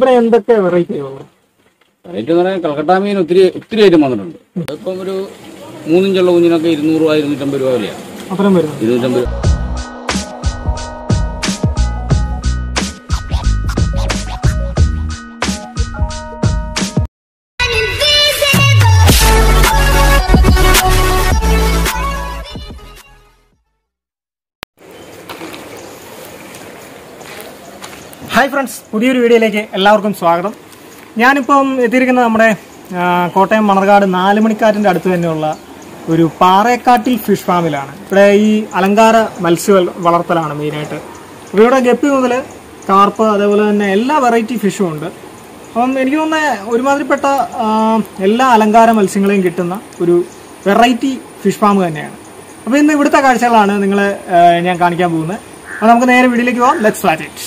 ഇവിടെ എന്തൊക്കെ വെറൈറ്റി ഉള്ളത് റേറ്റ് എന്ന് പറഞ്ഞാൽ കൽക്കട്ട മീൻ ഒത്തിരി ഒത്തിരി ഐറ്റം വന്നിട്ടുണ്ട് അതിപ്പം ഒരു മൂന്നിഞ്ചുള്ള കുഞ്ഞിനൊക്കെ ഇരുന്നൂറ് രൂപ ഇരുന്നൂറ്റമ്പത് രൂപ വിലയാണ് അത്രയും വരുന്നത് ഇരുന്നൂറ്റമ്പത് രൂപ ഹായ് ഫ്രണ്ട്സ് പുതിയൊരു വീഡിയോയിലേക്ക് എല്ലാവർക്കും സ്വാഗതം ഞാനിപ്പം എത്തിയിരിക്കുന്നത് നമ്മുടെ ആ, കോട്ടയം മണർകാട് നാല് മണിക്കാറ്റിൻ്റെ അടുത്ത് തന്നെയുള്ള ഒരു പാറേക്കാട്ടിൽ ഫിഷ് ഫാമിലാണ് ഇവിടെ ഈ അലങ്കാര മത്സ്യ വൽ- വളർത്തലാണ് മെയിനായിട്ട് അപ്പോൾ ഇവിടെ ഗപ്പി മുതൽ കാർപ്പ് അതേപോലെ തന്നെ എല്ലാ വെറൈറ്റി ഫിഷും ഉണ്ട് അപ്പം എനിക്ക് തോന്നുന്നത് ഒരുമാതിരിപ്പെട്ട ആ, എല്ലാ അലങ്കാര മത്സ്യങ്ങളെയും കിട്ടുന്ന ഒരു വെറൈറ്റി ഫിഷ് ഫാം തന്നെയാണ് അപ്പോൾ ഇന്ന് ഇവിടുത്തെ കാഴ്ചകളാണ് നിങ്ങളെ ആ, ഞാൻ കാണിക്കാൻ പോകുന്നത് അപ്പോൾ നമുക്ക് നേരെ വീഡിയോയിലേക്ക് പോകാം ലെറ്റ്സ് വാച്ച് ഇറ്റ്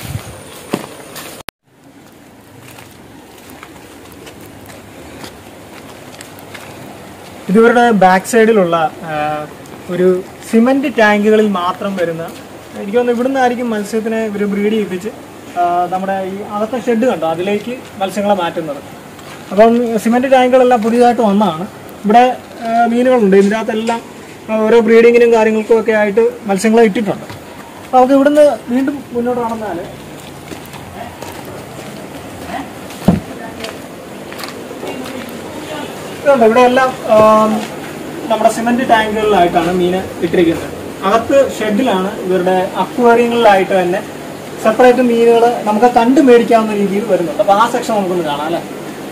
ഇത് ഇവരുടെ ബാക്ക് സൈഡിലുള്ള ആ, ഒരു സിമന്റ് ടാങ്കുകളിൽ മാത്രം വരുന്ന എനിക്ക് തോന്നുന്നു ഇവിടുന്ന് ആയിരിക്കും മത്സ്യത്തിനെ ഇവർ ബ്രീഡ് ചെയ്യിപ്പിച്ച് ആ, നമ്മുടെ ഈ അകത്തെ ഷെഡ് കണ്ടോ അതിലേക്ക് മത്സ്യങ്ങളെ മാറ്റുന്നത് അപ്പം സിമന്റ് ടാങ്കുകളെല്ലാം പുതിയതായിട്ട് വന്നതാണ് ഇവിടെ ആ, മീനുകളുണ്ട് ഇതിൻ്റെ അകത്തെല്ലാം ആ, ഓരോ ബ്രീഡിങ്ങിനും കാര്യങ്ങൾക്കും ഒക്കെ ആയിട്ട് മത്സ്യങ്ങളെ ഇട്ടിട്ടുണ്ട് അപ്പോൾ നമുക്ക് ഇവിടുന്ന് വീണ്ടും മുന്നോട്ട് നടന്നാൽ ഇതുണ്ട് ഇവിടെ എല്ലാം ആം, നമ്മുടെ സിമന്റ് ടാങ്കുകളിലായിട്ടാണ് മീന് ഇട്ടിരിക്കുന്നത് അകത്ത് ഷെഡിലാണ് ഇവരുടെ അക്വേറിയങ്ങളിലായിട്ട് തന്നെ സെപ്പറേറ്റ് മീനുകൾ നമുക്ക് കണ്ടു മേടിക്കാവുന്ന രീതിയിൽ വരുന്നുണ്ട് അപ്പൊ ആ സെക്ഷൻ നമുക്കൊന്ന് കാണാം അല്ലേ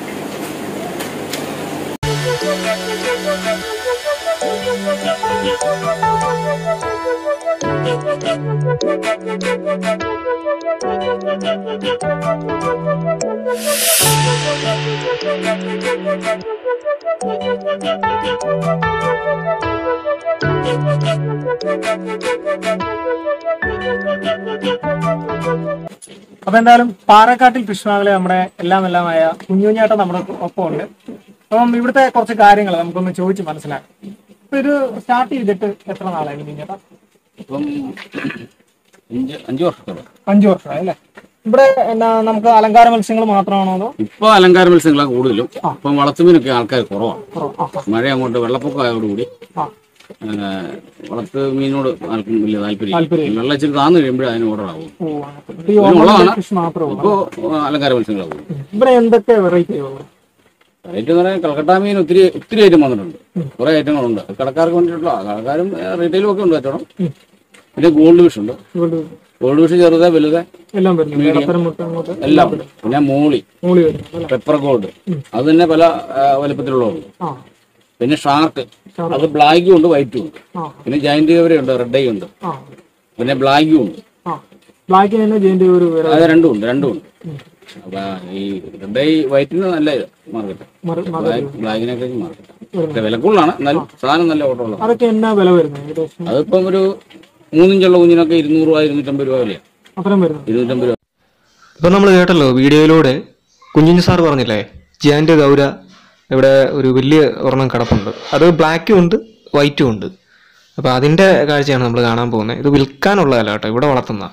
അപ്പൊ എന്തായാലും പാറക്കാട്ടിൽ ഫിഷ് ഫാമിലെ നമ്മുടെ എല്ലാം എല്ലാമായ കുഞ്ഞുഞ്ഞാട്ടം നമ്മുടെ ഒപ്പം ഉണ്ട് അപ്പം ഇവിടുത്തെ കുറച്ച് കാര്യങ്ങൾ നമുക്കൊന്ന് ചോദിച്ച് മനസ്സിലാക്കാം ഇപ്പൊ ഇത് സ്റ്റാർട്ട് ചെയ്തിട്ട് എത്ര നാളായി കുഞ്ഞുഞ്ഞാട്ടം ഇപ്പം അഞ്ച് അഞ്ച് വർഷത്തോളം അഞ്ചു വർഷമായി അല്ലേ ഇവിടെ എന്നാ നമുക്ക് അലങ്കാര മത്സ്യങ്ങൾ മാത്രമാണോ അതോ ഇപ്പൊ അലങ്കാര മത്സ്യങ്ങളാണ് കൂടുതലും ഇപ്പം വളർത്തുമീനൊക്കെ ആൾക്കാർ കുറവാണ് കുറവ്? ആ, മഴ അങ്ങോട്ട് വെള്ളപ്പൊക്കം ആയതോടുകൂടി ആ, ആ, വളർത്ത് മീനോട് ആർക്കും വലിയ താല്പര്യം താല്പര്യം വെള്ളം ഇച്ചിരി താന്നു കഴിയുമ്പോഴേ അതിന് ഓർഡർ ആവും ഓ, അങ്ങനത്തെ. ഈ ഓർണമെന്റൽ ഫിഷ് മാത്രമേ ഉള്ളൂ ഇപ്പോൾ അലങ്കാര മത്സ്യങ്ങളാണ് കൂടുതൽ ഇവിടെ എന്തൊക്കെ വെറൈറ്റി ഉള്ളത് റേറ്റ് എന്ന് പറഞ്ഞാൽ കൽക്കട്ട മീൻ ഒത്തിരി ഒത്തിരി ഐറ്റം വന്നിട്ടുണ്ട് കുറെ ഐറ്റങ്ങളുണ്ട് കടക്കാർക്ക് വേണ്ടിയിട്ടുള്ള കടക്കാരും റീറ്റെയിലും ഒക്കെ ഉണ്ട് കച്ചവടം പിന്നെ ഗോൾഡ് ഫിഷ് ഉണ്ട് ഇവിടെ ഗോൾഡ് ഫിഷ് ചെറുതെ വലുത് എല്ലാം വരുന്നു ഇടത്തരം മുട്ട അങ്ങോട്ട് എല്ലാം ഉണ്ട് പിന്നെ മോളി മൂളി വരുന്നു അല്ലേ പെപ്പർ ഗോൾഡ് അത് തന്നെ പല ആ, വലിപ്പത്തിലുള്ളതുണ്ട് ആ പിന്നെ ഷാർക്ക് അത് ബ്ലാക്കും ഉണ്ട് വൈറ്റും ഉണ്ട് ആ പിന്നെ ജയന്റ് കവര ഉണ്ട് റെഡ് ഐ ഉണ്ട് ആ പിന്നെ ബ്ലാക്കും ഉണ്ട് ആ ബ്ലാക്ക് തന്നെ ജെയിന്റെ ഒരു വേറെ അത് രണ്ടും ഉണ്ട് രണ്ടും ഉണ്ട് അപ്പൊ ഈ റെഡ് ഐ വൈറ്റിന് നല്ല മാർക്കറ്റ് മറ- മ- ബ്ലാക്കിനൊക്കെ മാർക്കറ്റ് പക്ഷെ വില കൂടുതലാണ് എന്നാലും സാധനം നല്ല ഓട്ടം ഉള്ളതാണ് അതൊക്കെ എന്നാ വില വരുന്നത് ഏകദേശം അതിപ്പം ഒരു മൂന്നിഞ്ചുള്ള കുഞ്ഞിനൊക്കെ ഇരുന്നൂറ് രൂപ ഇരുന്നൂറ്റമ്പത് രൂപ വിലയാണ് അത്രയും വരുന്നത് ഇരുന്നൂറ്റമ്പത് രൂപ ഇപ്പം നമ്മൾ കേട്ടല്ലോ വീഡിയോയിലൂടെ കുഞ്ഞിഞ്ഞ് സാർ പറഞ്ഞില്ലേ ജിയാൻ്റെ ഗൗര ഇവിടെ ഒരു വലിയ ഒരെണ്ണം കിടപ്പുണ്ട് അത് ബ്ലാക്കും ഉണ്ട് വൈറ്റും ഉണ്ട് അപ്പോൾ അതിൻ്റെ കാഴ്ചയാണ് നമ്മൾ കാണാൻ പോകുന്നത് ഇത് വിൽക്കാനുള്ളതല്ല കേട്ടോ ഇവിടെ വളർത്തുന്ന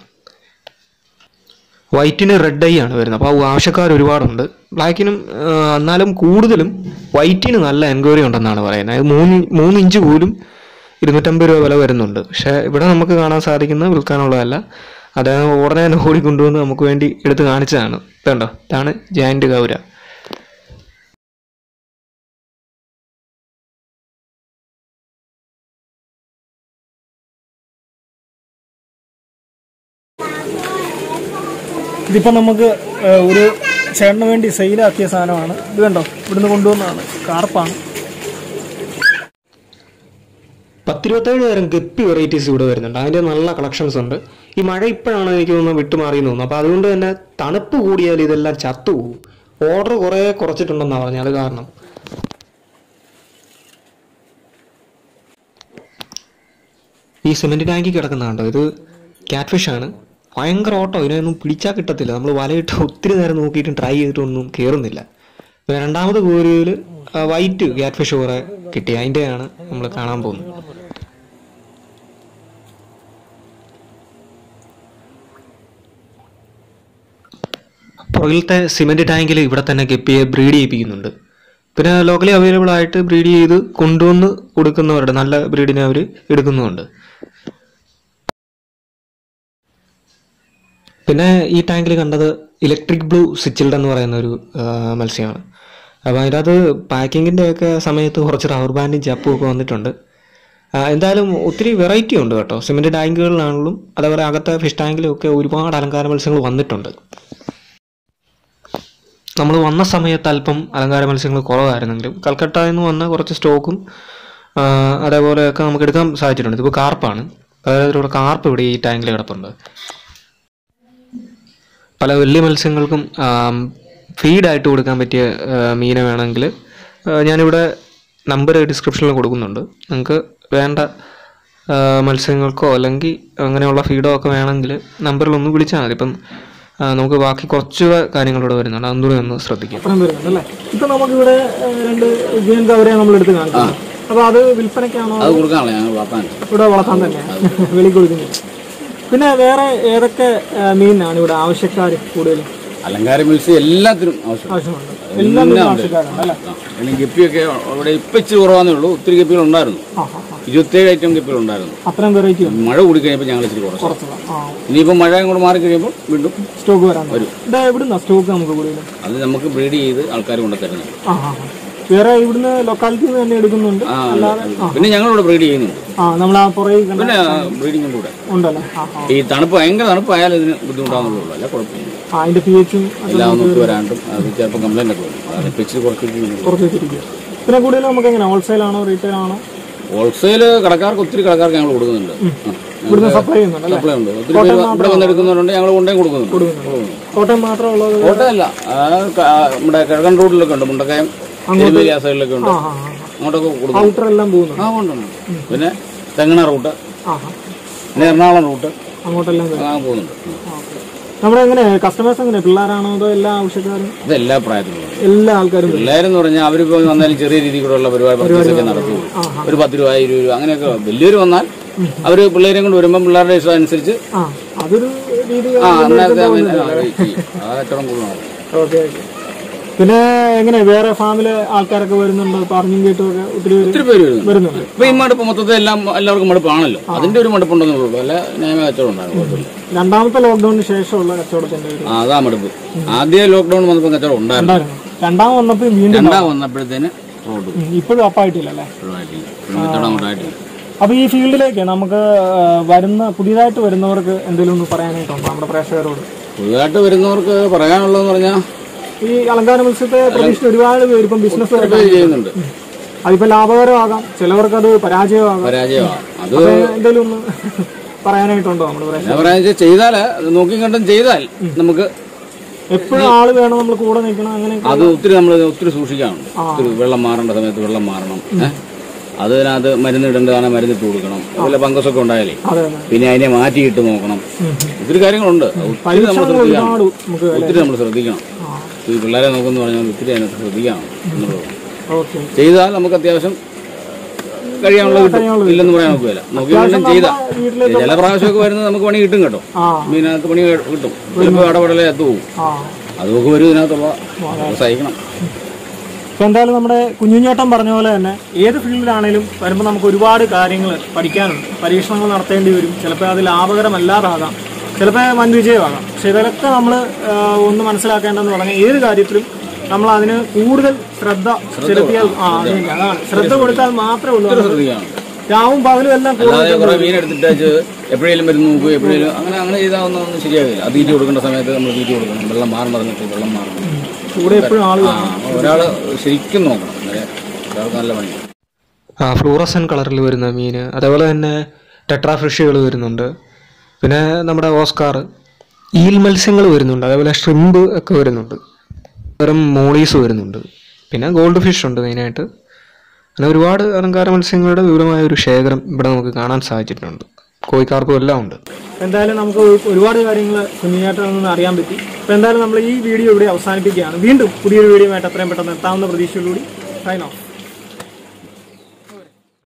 വൈറ്റിന് റെഡ് ഐ ആണ് വരുന്നത് അപ്പോൾ ആവശ്യക്കാർ ഒരുപാടുണ്ട് ബ്ലാക്കിനും ആ, എന്നാലും കൂടുതലും വൈറ്റിന് നല്ല എൻക്വയറി ഉണ്ടെന്നാണ് പറയുന്നത് അത് മൂന്ന് മൂന്ന് ഇഞ്ച് പോലും ഇരുന്നൂറ്റമ്പത് രൂപ വില വരുന്നുണ്ട് പക്ഷേ ഇവിടെ നമുക്ക് കാണാൻ സാധിക്കുന്നത് വിൽക്കാനുള്ളതല്ല അദ്ദേഹം ഉടനെ തന്നെ ഓടിക്കൊണ്ടുവന്ന് നമുക്ക് വേണ്ടി എടുത്ത് കാണിച്ചതാണ് ഇതുണ്ടോ ഇതാണ് ജയന്റ് ഗൗര ഇതിപ്പോ നമുക്ക് ഏഹ്, ഒരു ചേട്ടന് വേണ്ടി സെയിലാക്കിയ സാധനമാണ് ഇത് കണ്ടോ ഇവിടുന്ന് കൊണ്ടുവന്നതാണ് കാർപ്പാണ് പത്തിരുപത്തേഴ് തരം ഗപ്പി വെറൈറ്റീസ് ഇവിടെ വരുന്നുണ്ട് അതിൻ്റെ നല്ല കളക്ഷൻസ് ഉണ്ട് ഈ മഴ ഇപ്പോഴാണ് എനിക്ക് തോന്നുന്നത് വിട്ടുമാറിയെന്ന് തോന്നുന്നു അപ്പോൾ അതുകൊണ്ട് തന്നെ തണുപ്പ് കൂടിയാൽ ഇതെല്ലാം ചത്തുപോകും ഓർഡർ കുറേ കുറച്ചിട്ടുണ്ടെന്നാണ് പറഞ്ഞത് അത് കാരണം ഈ സിമെന്റ് ടാങ്കിൽ കിടക്കുന്നതാണ്ടോ ഇത് ക്യാറ്റ് ഫിഷ് ആണ് ഭയങ്കര ഓട്ടം ഇതിനൊന്നും പിടിച്ചാൽ കിട്ടത്തില്ല നമ്മൾ വലയിട്ട് ഒത്തിരി നേരം നോക്കിയിട്ടും ട്രൈ ചെയ്തിട്ടൊന്നും കയറുന്നില്ല പിന്നെ രണ്ടാമത് കോരിയിൽ വൈറ്റ് ക്യാറ്റ് ഫിഷ് കുറെ കിട്ടി അതിൻ്റെയാണ് നമ്മൾ കാണാൻ പോകുന്നത് പുറകിലത്തെ സിമെൻറ്റ് ടാങ്കിൽ ഇവിടെ തന്നെ ഗപ്പിയെ ബ്രീഡ് ചെയ്യിപ്പിക്കുന്നുണ്ട് പിന്നെ ലോക്കലി അവൈലബിൾ ആയിട്ട് ബ്രീഡ് ചെയ്ത് കൊണ്ടുവന്ന് കൊടുക്കുന്നവരുടെ നല്ല ബ്രീഡിനെ അവർ എടുക്കുന്നുമുണ്ട് പിന്നെ ഈ ടാങ്കിൽ കണ്ടത് ഇലക്ട്രിക് ബ്ലൂ സിച്ചിൽഡ് എന്ന് പറയുന്ന ഒരു ആ, മത്സ്യമാണ് അപ്പോൾ അതിനകത്ത് പാക്കിങ്ങിൻ്റെ ഒക്കെ സമയത്ത് കുറച്ച് റബ്ബർ ബാൻഡും ചപ്പും ഒക്കെ വന്നിട്ടുണ്ട് ആ, എന്തായാലും ഒത്തിരി വെറൈറ്റി ഉണ്ട് കേട്ടോ സിമെൻറ്റ് ടാങ്കുകളിലാണെങ്കിലും അതേപോലെ അകത്തെ ഫിഷ് ടാങ്കിലും ഒക്കെ ഒരുപാട് അലങ്കാര മത്സ്യങ്ങൾ വന്നിട്ടുണ്ട് നമ്മൾ വന്ന സമയത്ത് അല്പം അലങ്കാര മത്സ്യങ്ങൾ കുറവായിരുന്നെങ്കിലും കൽക്കട്ടയിൽ നിന്ന് വന്ന കുറച്ച് സ്റ്റോക്കും ആ, അതേപോലെയൊക്കെ നമുക്ക് എടുക്കാൻ സാധിച്ചിട്ടുണ്ട് ഇതിപ്പോൾ കാർപ്പാണ് അതായത് ഇവിടെ കാർപ്പ് ഇവിടെ ഈ ടാങ്കിൽ കിടപ്പുണ്ട് പല വലിയ മത്സ്യങ്ങൾക്കും ഫീഡായിട്ട് കൊടുക്കാൻ പറ്റിയ ആ, മീനെ വേണമെങ്കിൽ ആ, ഞാനിവിടെ നമ്പർ ഡിസ്ക്രിപ്ഷനിൽ കൊടുക്കുന്നുണ്ട് നിങ്ങൾക്ക് വേണ്ട ആ, മത്സ്യങ്ങൾക്കോ അല്ലെങ്കിൽ അങ്ങനെയുള്ള ഫീഡോ ഒക്കെ വേണമെങ്കിൽ നമ്പറിൽ ഒന്ന് വിളിച്ചാൽ മതി ഇപ്പം ആ, നമുക്ക് ബാക്കി കുറച്ച് കാര്യങ്ങളിവിടെ വരുന്നുണ്ട് അതൊന്നുകൂടി ഒന്ന് ശ്രദ്ധിക്കാം അത്രയും വരുന്നുണ്ട് അല്ലേ ഇപ്പൊ നമുക്കിവിടെ ഏഹ്, രണ്ട് ജീവൻ അവരെ നമ്മൾ എടുത്ത് കാണിക്കാം അപ്പൊ അത് വിൽപ്പനയ്ക്കാണോ അത് കൊടുക്കാനുള്ള ഞങ്ങൾ വളർത്താൻ ഇവിടെ വളർത്താൻ തന്നെ വെളി കൊടുക്കുന്നില്ല പിന്നെ വേറെ ഏതൊക്കെ ഏഹ്, മീനാണ് ഇവിടെ ആവശ്യക്കാർ കൂടുതലും അലങ്കാര മത്സ്യം എല്ലാത്തിനും ആവശ്യം ആവശ്യമുണ്ട് എല്ലാ മീനും ആവശ്യക്കാരുണ്ട് അല്ലേ പിന്നെ ഗപ്പിയൊക്കെ ഇവിടെ ഇപ്പം ഇച്ചിരി കുറവാന്നേ ഉള്ളൂ ഒത്തിരി ഗപ്പികൾ ഉണ്ടായിരുന്നു ആ ആ ആ. ഇരുപത്തേഴ് ഐറ്റം ഗപ്പികൾ ഉണ്ടായിരുന്നു അത്രയും വെറൈറ്റി ഉണ്ട് മഴ കൂടി കഴിഞ്ഞപ്പോൾ ഞങ്ങൾ ഇച്ചിരി കുറച്ചു കുറച്ചതാ ആ ഇനിയിപ്പോൾ മഴയും കൂടെ മാറി കഴിയുമ്പോൾ വീണ്ടും സ്റ്റോക്ക് വരാൻ തുടങ്ങി. ഇതാ എവിടുന്നാ സ്റ്റോക്ക് നമുക്ക് കൂടുതലും അത് നമുക്ക് ബ്രീഡ് ചെയ്ത് ആൾക്കാർ കൊണ്ട് തരുന്നത് ആ ആ ആ. വേറെ ഇവിടുന്ന് ലൊക്കാലിറ്റിയിൽ നിന്ന് തന്നെ എടുക്കുന്നുണ്ട് ആ പിന്നെ ഞങ്ങളിവിടെ ബ്രീഡ് ചെയ്യുന്നുണ്ട് ആ നമ്മൾ ആ പുറകെ കണ്ട പിന്നെ ബ്രീഡിങ്ങും കൂടെ ഉണ്ടല്ലേ ആ ആ ഈ തണുപ്പ് ഭയങ്കര തണുപ്പായാലും ഇതിന് ബുദ്ധിമുട്ടാകുന്നുള്ളൂ അല്ല കുഴപ്പമില്ല ആ അതിന്റെ പി എച്ചും എല്ലാം ഒന്ന് ഒത്തു വരാണ്ടും അത് ചിലപ്പോൾ കംപ്ലൈൻ്റ് ഒക്കെ വരും അതാണ് പിച്ച് കുറച്ച് കുറച്ച് വെച്ചിരിക്കുക പിന്നെ കൂടുതലും നമുക്ക് എങ്ങനെ ഹോൾസെയിൽ ആണോ റീറ്റെയിൽ ആണോ ഹോൾസെയിൽ കടക്കാർക്ക് ഒത്തിരി കടക്കാർക്ക് ഞങ്ങൾ കൊടുക്കുന്നുണ്ട് ആ. ഇവിടുന്ന് സപ്ലൈ ചെയ്യുന്നുണ്ട് അല്ലേ സപ്ലൈ ഉണ്ട് ഒത്തിരി പേര് ഇവിടെ വന്ന് എടുക്കുന്നവരുണ്ട് ഞങ്ങൾ കൊണ്ടേ കൊടുക്കുന്നുണ്ട് കൊടുക്കുന്നുണ്ട്. കോട്ടയം മാത്രമുള്ളത് കോട്ടയല്ല ആ, ക- ആ, നമ്മുടെ കിഴക്കൻ റോഡിലൊക്കെ ഉണ്ട് മുണ്ടക്കയം തിരുമേലി ആ സൈഡിലൊക്കെ ഉണ്ട് ആ ആ ആ അങ്ങോട്ടൊക്കെ കൊടുക്കും ഔട്ടർ എല്ലാം പോകുന്നുണ്ട് ആ കൊണ്ടുണ്ട് പിന്നെ തെങ്ങണ റൂട്ട് ആ ആ പിന്നെ എറണാകുളം റൂട്ട് അങ്ങോട്ടെല്ലാം വരും ആ പോകുന്നുണ്ട് ആ, ഓക്കേ. നമ്മുടെ എങ്ങനെ കസ്റ്റമേഴ്സ് എങ്ങനെ പിള്ളേരാണോ അതോ എല്ലാ ആവശ്യക്കാരും ഇത് എല്ലാ പ്രായത്തിലും എല്ലാ ആൾക്കാരും വരും പിള്ളേരെന്ന് പറഞ്ഞാൽ അവരിപ്പോ വന്നാലും ചെറിയ രീതിയിലുള്ള പരിപാടി പർച്ചേസ് ഒക്കെ നടത്തുള്ളൂ ഒരു പത്ത് രൂപ ഇരുപത് രൂപ അങ്ങനെയൊക്കെ വലിയൊരു വന്നാൽ അവര് പിള്ളേരെയും കൊണ്ട് വരുമ്പോൾ പിള്ളേരുടെ ഇഷ്ടം അനുസരിച്ച് ആ അതൊരു രീതി ആ അന്നേരത്തെ അവൻ ആ, ചെയ്യും. ആ കച്ചവടം കൂടുതലാണ് ഓക്കെ ഓക്കെ പിന്നെ എങ്ങനെ വേറെ ഫാമിലെ ആൾക്കാരൊക്കെ വരുന്നുണ്ടോ പറഞ്ഞും കേട്ടുമൊക്കെ ഒത്തിരി പേര് ഒത്തിരി പേര് വരുന്നുണ്ട് വരുന്നുണ്ട് ഇപ്പൊ ഈ മടുപ്പ് മൊത്തത്തിൽ എല്ലാം എല്ലാവർക്കും മടുപ്പാണല്ലോ അതിന്റെ ഒരു മടുപ്പുണ്ടെന്നുള്ളൂ അല്ല ന്യായമ കച്ചവടം ഉണ്ടാകും കുഴപ്പമില്ല രണ്ടാമത്തെ ലോക്ക്ഡൌണിന് ശേഷമുള്ള കച്ചവടത്തിന്റെ ഒരു ആ അതാ മടുപ്പ് ആദ്യം ലോക്ക്ഡൌൺ വന്നപ്പോൾ കച്ചവടം ഉണ്ടായിരുന്നു ഉണ്ടായിരുന്നു രണ്ടാം വന്നപ്പോൾ വീണ്ടും രണ്ടാം വന്നപ്പോഴത്തേന് റോഡ് ഉം, ഇപ്പോഴും അപ്പായിട്ടില്ല അല്ലേ ഒഴിവായിട്ടില്ല പിന്നെ കച്ചവടം അങ്ങോട്ടായിട്ടില്ല അപ്പൊ ഈ ഫീൽഡിലേക്ക് നമുക്ക് ആ, വരുന്ന പുതിയതായിട്ട് വരുന്നവർക്ക് എന്തെങ്കിലും ഒന്ന് പറയാനായിട്ടുണ്ടോ നമ്മുടെ പ്രേക്ഷകരോട് പുതുതായിട്ട് വരുന്നവർക്ക് പറയാനുള്ളതെന്ന് പറഞ്ഞാൽ ഈ അലങ്കാര മത്സ്യത്തെ പ്രതീക്ഷിച്ച് ഒരുപാട് പേര് ഇപ്പം ബിസിനസ് പേര് ചെയ്യുന്നുണ്ട് അതിപ്പോ ലാഭകരമാകാം ചിലവർക്ക് അത് പരാജയമാകാം പരാജയമാണ് അത് അപ്പൊ എന്തെങ്കിലും ഒന്ന് പറയാനായിട്ടുണ്ടോ നമ്മുടെ പ്രേക്ഷകർ ഞാൻ പറയാന്ന് വെച്ചാൽ ചെയ്താൽ അത് നോക്കി കണ്ടും ചെയ്താൽ നമുക്ക് എപ്പോഴും ആള് വേണം നമ്മൾ കൂടെ നിൽക്കണം അങ്ങനെ അത് ഒത്തിരി നമ്മൾ ഒത്തിരി സൂക്ഷിക്കാനുണ്ട് ഒത്തിരി വെള്ളം മാറേണ്ട സമയത്ത് വെള്ളം മാറണം ഏഹ് അതിനകത്ത് മരുന്ന് ഇടേണ്ടതാണ് മരുന്നിട്ട് കൊടുക്കണം അതുപോലെ പങ്കസൊക്കെ ഉണ്ടായാലേ അതെ അതെ പിന്നെ അതിനെ മാറ്റിയിട്ട് നോക്കണം ഉം, ഉം. ഒത്തിരി കാര്യങ്ങളുണ്ട് ഒത്തിരി നമ്മൾ പരീക്ഷണങ്ങൾ ശ്രദ്ധിക്കണം ഒരുപാട് നമുക്ക് ഒത്തിരി നമ്മൾ ശ്രദ്ധിക്കണം ആ ഈ പിള്ളേരെ നോക്കുന്നു പറഞ്ഞാൽ ഒത്തിരി അതിനകത്ത് ശ്രദ്ധിക്കണം എന്നുള്ളത് ഓക്കെ ചെയ്താൽ നമുക്ക് അത്യാവശ്യം കഴിയാനുള്ള കിട്ടും ഇല്ലെന്ന് പറയാൻ നോക്കുകയില്ല നോക്കി കണ്ടും ചെയ്താൽ വീട്ടിലെ ചില പ്രാവശ്യമൊക്കെ വരുന്നത് നമുക്ക് പണി കിട്ടും കേട്ടോ ആ മീനകത്ത് പണി കിട്ടും ചിലപ്പോൾ ഇടപെടലേ എത്തു പോകും ആ അതൊക്കെ വരും ഇതിനകത്തുള്ള അത് സഹിക്കണം ഇപ്പൊ എന്തായാലും നമ്മുടെ കുഞ്ഞുഞ്ഞേട്ടൻ പറഞ്ഞ പോലെ തന്നെ ഏത് ഫീൽഡിലാണേലും വരുമ്പോൾ നമുക്ക് ഒരുപാട് കാര്യങ്ങൾ പഠിക്കാനുണ്ട് പരീക്ഷണങ്ങൾ നടത്തേണ്ടി വരും ചിലപ്പോൾ അത് ലാഭകരമല്ലാതാകാം ചിലപ്പോൾ വൻ വിജയമാകാം പക്ഷെ ഇതിലൊക്കെ നമ്മൾ ഒന്ന് മനസ്സിലാക്കേണ്ടതെന്ന് പറഞ്ഞാൽ ഏത് കാര്യത്തിലും നമ്മൾ അതിന് കൂടുതൽ ശ്രദ്ധ ചെലുത്തിയാൽ ആ അത് തന്നെ, അതാണ് ശ്രദ്ധ കൊടുത്താൽ മാത്രമേ ഉള്ളൂ നമുക്ക് ശ്രദ്ധിക്കണം രാവും പകലും എല്ലാം കൂടുതൽ അല്ലാതെ കുറെ മീൻ എടുത്തിട്ട് എപ്പോഴേലും വരുന്ന നോക്കുക എപ്പോഴേലും അങ്ങനെ അങ്ങനെ ചെയ്താൽ ഒന്നും ഒന്നും ശരിയാകില്ല അത് തീറ്റി കൊടുക്കേണ്ട സമയത്ത് നമ്മൾ തീറ്റി കൊടുക്കണം വെള്ളം മാറേണ്ട സമയത്ത് വെള്ളം മാറണം കൂടെ എപ്പോഴും ആള് ആ ഒരാൾ ശരിക്കും നോക്കണം അന്നേരം ഒരാൾക്ക് നല്ല പണി ആ ഫ്ലൂറസൻ കളറിൽ വരുന്ന മീൻ അതേപോലെ തന്നെ ടെട്രാ ഫിഷുകൾ വരുന്നുണ്ട് പിന്നെ നമ്മുടെ ഓസ്കാർ ഈൽ മത്സ്യങ്ങൾ വരുന്നുണ്ട് അതേപോലെ ഷ്രിമ്പ് ഒക്കെ വരുന്നുണ്ട് തരം മോളീസ് വരുന്നുണ്ട് പിന്നെ ഗോൾഡ് ഫിഷ് ഉണ്ട് മെയിനായിട്ട് അങ്ങനെ ഒരുപാട് അലങ്കാര മത്സ്യങ്ങളുടെ വിപുലമായ ഒരു ശേഖരം ഇവിടെ നമുക്ക് കാണാൻ സാധിച്ചിട്ടുണ്ട് കോഴിക്കാർപ്പും എല്ലാം ഉണ്ട് എന്തായാലും നമുക്ക് ഒരുപാട് കാര്യങ്ങൾ കുഞ്ഞുഞ്ഞേട്ടനിൽ നിന്ന് അറിയാൻ പറ്റി അപ്പോൾ എന്തായാലും നമ്മൾ ഈ വീഡിയോ ഇവിടെ അവസാനിപ്പിക്കുകയാണ് വീണ്ടും പുതിയൊരു വീഡിയോ ആയിട്ട് എത്രയും പെട്ടെന്ന് എത്താവുന്ന പ്രതീക്ഷയോടുകൂടി സൈൻ ഓഫ്